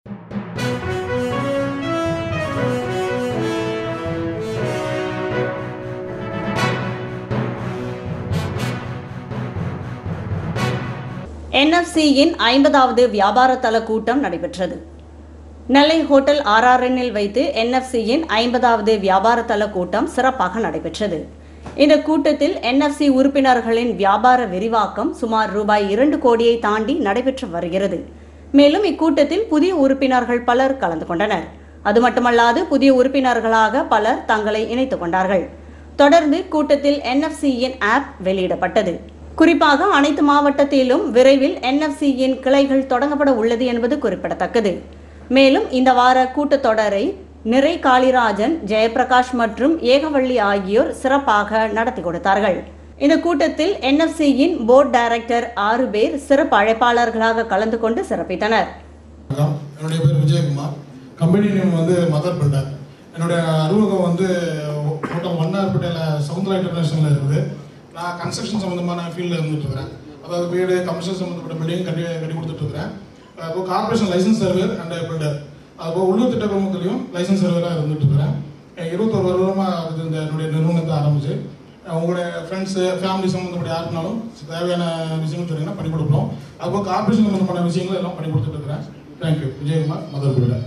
என்எஃப்சியின் ஐம்பதாவது வியாபார தள கூட்டம் நடைபெற்றது நெல்லை ஹோட்டல் ஆர்ஆர்என்னில் வைத்து என்எஃப்சியின் ஐம்பதாவது வியாபார தள கூட்டம் சிறப்பாக நடைபெற்றது இந்த கூட்டத்தில் என்எஃப்சி உறுப்பினர்களின் வியாபார விரிவாக்கம் சுமார் ரூபாய் இரண்டு கோடியை தாண்டி நடைபெற்று வருகிறது மேலும் இக்கூட்டத்தில் புதிய உறுப்பினர்கள் பலர் கலந்து கொண்டனர் அது மட்டுமல்லாது புதிய உறுப்பினர்களாக பலர் தங்களை இணைத்துக் கொண்டார்கள் தொடர்ந்து கூட்டத்தில் என்எஃப்சியின் ஆப் வெளியிடப்பட்டது குறிப்பாக அனைத்து மாவட்டத்திலும் விரைவில் என்எஃப்சியின் கிளைகள் தொடங்கப்பட உள்ளது என்பது குறிப்பிடத்தக்கது மேலும் இந்த வார கூட்டத்தொடரை நிறை காளிராஜன் ஜெயபிரகாஷ் மற்றும் ஏகவள்ளி ஆகியோர் சிறப்பாக நடத்தி கொடுத்தார்கள் இந்த கூட்டத்தில் என்எஃப்சியின் போர்டு டைரக்டர் ஆறு பேர் சிறப்பு அழைப்பாளர்களாக கலந்து கொண்டு சிறப்பித்தனர் வணக்கம் என்னுடைய பேர் விஜயகுமார் கம்பெனி நேம் வந்து மதர் பில்டர் என்னுடைய அறிமுகம் வந்து ஓட்டம் வண்ணார்பேட்டையில் சவுந்தரா இன்டர்நேஷனலில் இருக்குது நான் கன்ஸ்ட்ரக்ஷன் சம்மந்தமான ஃபீல்டில் இருந்துட்டு இருக்கிறேன் அதாவது வீடு கமர்ஷியல் சம்மந்தப்பட்ட பில்டிங் கட்டி கட்டி கொடுத்துட்டு இருக்கிறேன் இப்போ corporation licence server and builder அதுபோல் உள்ளூர் திட்ட பிரமுகத்திலையும் லைசன்ஸ் சர்வராக இருந்துட்டு இருக்கிறேன் இருபத்தொரு வருடமாக இது இந்த என்னுடைய நிறுவனத்தை ஆரம்பிச்சு உங்களுடைய ஃப்ரெண்ட்ஸு ஃபேமிலி சம்மந்தப்பட்ட யாருனாலும் தேவையான விஷயங்கள் சொன்னீங்கன்னா பண்ணி கொடுப்போம் அதுபோல் கார்பரேஷன் சம்மந்தமான விஷயங்கள் எல்லாம் பண்ணி கொடுத்துட்டு இருக்கிறேன் தேங்க்யூ விஜயகுமார் மதர் பில்டர்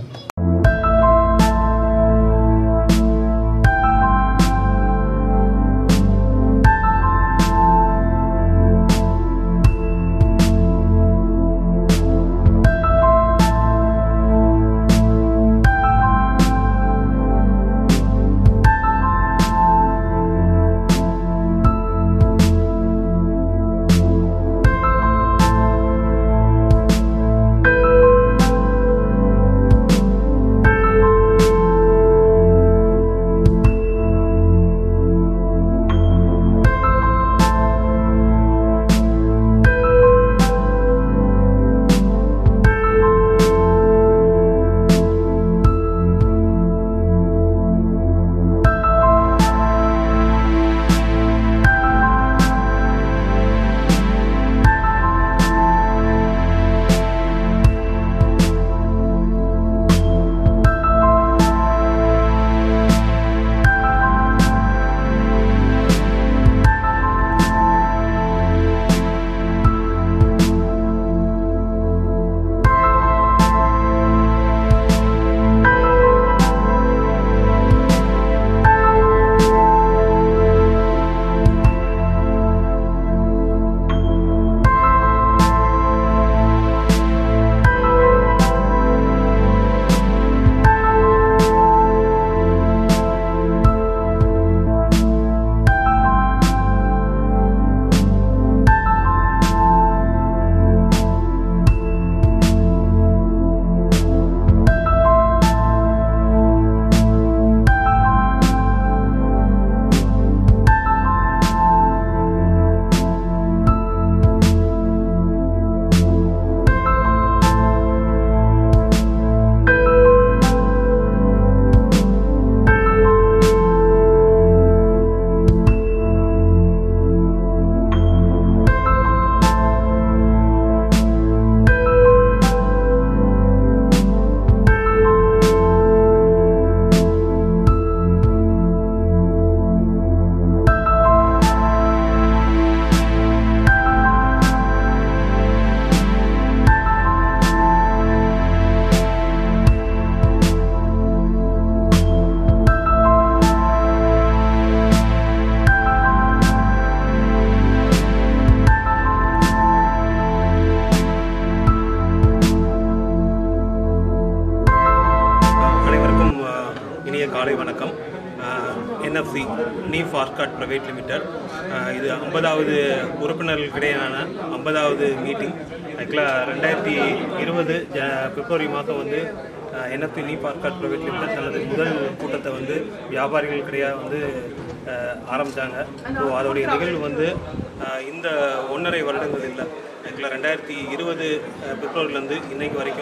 அனைவருக்கும் அஹ், இனிய காலை வணக்கம் என்எஃப்சி நீ ஃபார்காட் ப்ரைவேட் லிமிடெட் அஹ், இது ஐம்பதாவது உறுப்பினர்களுக்கிடையிலான ஐம்பதாவது மீட்டிங் ஆக்சுவலாக ரெண்டாயிரத்தி இருபது ஜ பிப்ரவரி மாதம் வந்து என்எஃப்சி நீ ஃபார்காட் ப்ரைவேட் லிமிடெட் தனது முதல் கூட்டத்தை வந்து வியாபாரிகளுக்கிடையே வந்து ஆரம்பித்தாங்க ஸோ அதோடைய நிகழ்வு வந்து அஹ், இந்த ஒன்றரை வருடங்கள் இல்லை ஆக்சுவலாக ரெண்டாயிரத்தி இருபது பிப்ரவரிலேருந்து இன்னைக்கு வரைக்கும்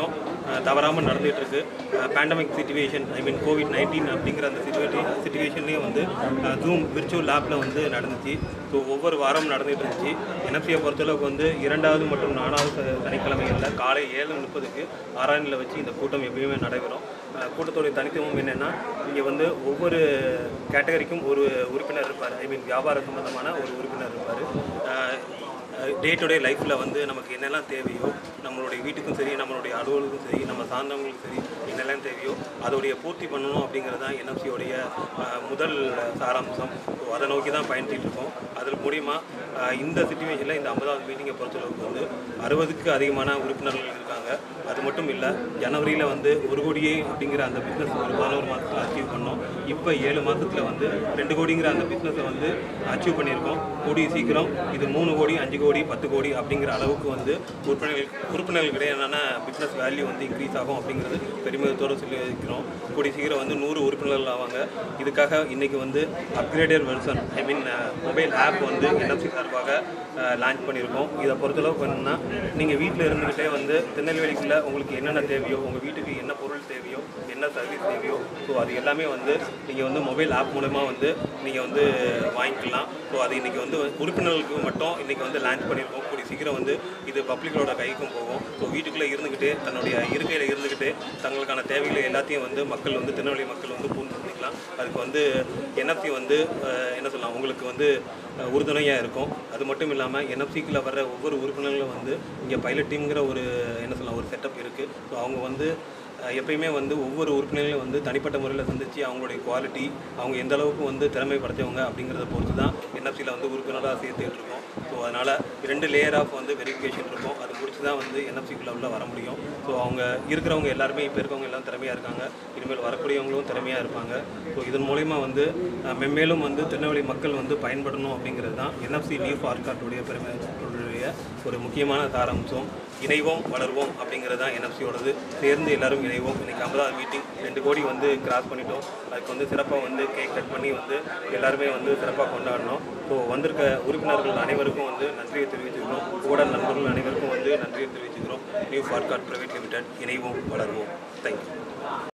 தவறாமல் நடந்துகிட்டு இருக்கு pandemic situation I mean COVID nineteen அப்படிங்கிற அந்த சுச்சுவேஷன் சுச்சுவேஷன்லேயும் வந்து ஜூம் விர்ச்சுவல் லேப்பில் வந்து நடந்துச்சு ஸோ ஒவ்வொரு வாரமும் நடந்துகிட்டு இருந்துச்சு என்எஃப்சியை பொறுத்தளவுக்கு வந்து இரண்டாவது மற்றும் நாலாவது ச- சனிக்கிழமைகளில் காலை ஏழு முப்பதுக்கு ஆறாயிரில் வச்சு இந்த கூட்டம் எப்பயுமே நடைபெறும் அஹ் கூட்டத்தோடைய தனித்துவம் என்னென்னா இங்கே வந்து ஒவ்வொரு கேட்டகரிக்கும் ஒரு உறுப்பினர் இருப்பார் ஐ மீன் வியாபார சம்பந்தமான ஒரு உறுப்பினர் இருப்பார் டே டு டே லைஃப்பில் வந்து நமக்கு என்னெல்லாம் தேவையோ நம்மளுடைய வீட்டுக்கும் சரி நம்மளுடைய அலுவலகம் சரி நம்ம சார்ந்தவங்களுக்கும் சரி என்னெல்லாம் தேவையோ அதோடைய பூர்த்தி பண்ணணும் அப்படிங்கிறது தான் என்எஃப்சியோடைய முதல் சாராம்சம் ஸோ அதை நோக்கி தான் பயணிச்சிட்டு இருக்கோம் அதில் மூலிமா அஹ், இந்த சுச்சுவேஷனில் இந்த ஐம்பதாவது மீட்டிங்கை பொறுத்தளவுக்கு வந்து அறுபதுக்கு அதிகமான உறுப்பினர்கள் இருக்காங்க அது மட்டும் இல்லை ஜனவரியில் வந்து ஒரு கோடியே அப்படிங்கிற அந்த பிஸ்னஸ் ஒரு பதினோரு மாதத்தில் அச்சீவ் பண்ணோம் இப்போ ஏழு மாதத்தில் வந்து ரெண்டு கோடிங்கிற அந்த பிஸ்னஸை வந்து அச்சீவ் பண்ணியிருக்கோம் கூடிய சீக்கிரம் இது மூணு கோடி அஞ்சு கோடி பத்து கோடி அப்படிங்கிற அளவுக்கு வந்து உறுப்பினர்கள் உறுப்பினர்களுக்கு இடையான பிஸ்னஸ் வேல்யூ வந்து இன்க்ரீஸ் ஆகும் அப்படிங்கிறது பெருமிதத்தோடு சொல்லி இருக்கிறோம் கூடிய சீக்கிரம் வந்து நூறு உறுப்பினர்கள் ஆவாங்க இதுக்காக இன்னைக்கு வந்து upgraded version I mean mobile app வந்து என்எஃப்சி சார்பாக லான்ச் பண்ணியிருக்கோம் இதை பொறுத்தளவுக்கு என்னன்னா நீங்கள் வீட்டில் இருந்துக்கிட்டே வந்து திருநெல்வேலிக்குள்ள உங்களுக்கு என்னென்ன தேவையோ உங்கள் வீட்டுக்கு என்ன பொருள் தேவையோ என்ன சர்வீஸ் தேவையோ ஸோ அது எல்லாமே வந்து நீங்கள் வந்து மொபைல் ஆப் மூலமா வந்து நீங்கள் வந்து வாங்கிக்கலாம் ஸோ அது இன்னைக்கு வந்து உறுப்பினர்களுக்கு மட்டும் இன்னைக்கு வந்து லான்ச் பண்ணியிருக்கோம் கூடிய சீக்கிரம் வந்து இது பப்ளிக்கோட கைக்கும் போகும் ஸோ வீட்டுக்குள்ளே இருந்துக்கிட்டே தன்னுடைய இருக்கையில் இருந்துக்கிட்டே தங்களுக்கான தேவைகளை எல்லாத்தையும் வந்து மக்கள் வந்து திருநெல்வேலி மக்கள் வந்து பூர்த்தி பண்ணிக்கலாம் அதுக்கு வந்து என்எஃப்சி வந்து அஹ், என்ன சொல்லலாம் உங்களுக்கு வந்து உறுதுணையாக இருக்கும் அது மட்டும் இல்லாமல் என்எஃப்சிக்குள்ள வர்ற ஒவ்வொரு உறுப்பினர்களும் வந்து இங்கே பைலட் டீம்ங்கிற ஒரு என்ன சொல்லலாம் ஒரு செட்டப் இருக்குது ஸோ அவங்க வந்து அஹ், எப்பயுமே வந்து ஒவ்வொரு உறுப்பினர்களையும் வந்து தனிப்பட்ட முறையில் சந்தித்து அவங்களுடைய குவாலிட்டி அவங்க எந்த அளவுக்கு வந்து திறமை படைச்சவங்க அப்படிங்கிறத பொறுத்து தான் என்எஃப்சியில் வந்து உறுப்பினராக சேர்த்துட்டு இருக்கோம் ஸோ அதனால் இரண்டு லேயர் ஆஃப் வந்து வெரிஃபிகேஷன் இருக்கும் அது முடிச்சு தான் வந்து என்எஃப்சிக்குள்ள உள்ள வர முடியும் ஸோ அவங்க இருக்கிறவங்க எல்லாருமே இப்போ இருக்கவங்க எல்லாம் திறமையாக இருக்காங்க இனிமேல் வரக்கூடியவங்களும் திறமையாக இருப்பாங்க ஸோ இதன் மூலயமா வந்து அஹ், மென்மேலும் வந்து திருநெல்வேலி மக்கள் வந்து பயன்படணும் அப்படிங்கிறது தான் என்எஃப்சி லீஃப் ஆர்காட்டுடைய பெருமையுடைய ஒரு முக்கியமான சாராம்சம் இணைவோம் வளர்வோம் அப்படிங்கிறது தான் என்எஃப்சியோடது சேர்ந்து எல்லாரும் இணைவோம் இன்னைக்கு ஐம்பதாவது மீட்டிங் ரெண்டு கோடி வந்து கிராஸ் பண்ணிட்டோம் அதுக்கு வந்து சிறப்பாக வந்து கேக் கட் பண்ணி வந்து எல்லாருமே வந்து சிறப்பாக கொண்டாடணும் ஸோ வந்திருக்க உறுப்பினர்கள் அனைவருக்கும் வந்து நன்றியை தெரிவிச்சுக்கிறோம் கூட நண்பர்கள் அனைவருக்கும் வந்து நன்றியை தெரிவிச்சுக்கிறோம் நியூ ஃபார்காட் பிரைவேட் லிமிடெட் இணைவோம் வளர்வோம் தேங்க்யூ